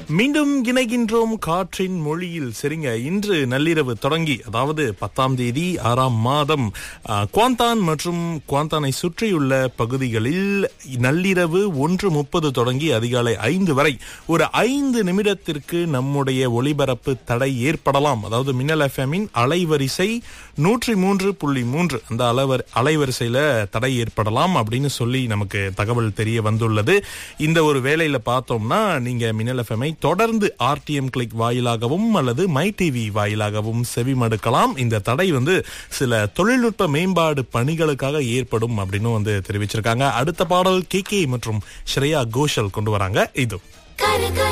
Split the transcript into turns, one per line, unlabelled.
மீண்டும் இணைகின்றோம் காற்றின் மொழியில் சரிங்க இன்று நள்ளிரவு தொடங்கி அதாவது பத்தாம் தேதி ஆறாம் மாதம் ஆ, குவாந்தான் மற்றும் குவாந்தானை சுற்றியுள்ள பகுதிகளில் நள்ளிரவு ஒன்று முப்பது தொடங்கி அதிகாலை ஐந்து வரை ஒரு ஐந்து நிமிடத்திற்கு நம்முடைய ஒளிபரப்பு தடை ஏற்படலாம் அதாவது மின்னல் எஃப்எம்மின் அலைவரிசை நூற்றி மூன்று புள்ளி மூன்று அந்த அலவர் அலைவரிசையில தடை ஏற்படலாம் அப்படின்னு சொல்லி நமக்கு தகவல் தெரிய வந்துள்ளது இந்த ஒரு வேலையில பார்த்தோம்னா நீங்க மின்னல் எஃப்எம்ஐ தொடர்ந்து ஆர்டிஎம் கிளிக் வாயிலாகவும் அல்லது மை டிவி வாயிலாகவும் செவிமடுக்கலாம் இந்த தடை வந்து சில தொழில்நுட்ப மேம்பாடு பணிகளுக்காக ஏற்படும் அப்படின்னு வந்து தெரிவிச்சிருக்காங்க அடுத்த பாடல் கே மற்றும் ஸ்ரேயா கோஷல் கொண்டு வராங்க இது
கரு கரு